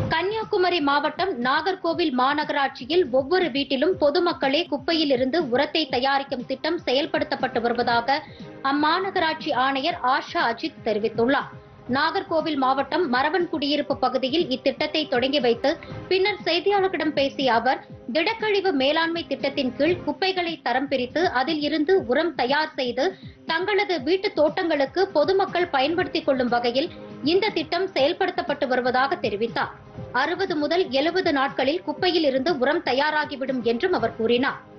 கன்னியாகுமரி மாவட்டம் நாகர்கோவில் மாநகராட்சியில் ஒவ்வொரு வீட்டிலும் பொதுமக்களே குப்பையில் இருந்து உரத்தை தயாரிக்கும் திட்டம் செயல்படுத்தப்பட்டு வருவதாக அம்மாநகராட்சி ஆணையர் ஆஷா அஜித் தெரிவித்துள்ளார் நாகர்கோவில் மாவட்டம் மரவன் குடியிருப்பு பகுதியில் இத்திட்டத்தை தொடங்கி வைத்து பின்னர் செய்தியாளர்களிடம் பேசிய அவர் திடக்கழிவு மேலாண்மை திட்டத்தின் கீழ் குப்பைகளை தரம் பிரித்து அதில் இருந்து உரம் தயார் செய்து தங்களது வீட்டு தோட்டங்களுக்கு பொதுமக்கள் பயன்படுத்திக் கொள்ளும் வகையில் இந்த திட்டம் செயல்படுத்தப்பட்டு வருவதாக தெரிவித்தார் அறுபது முதல் எழுபது நாட்களில் குப்பையில் இருந்து உரம் தயாராகிவிடும் என்றும் அவர் கூறினார்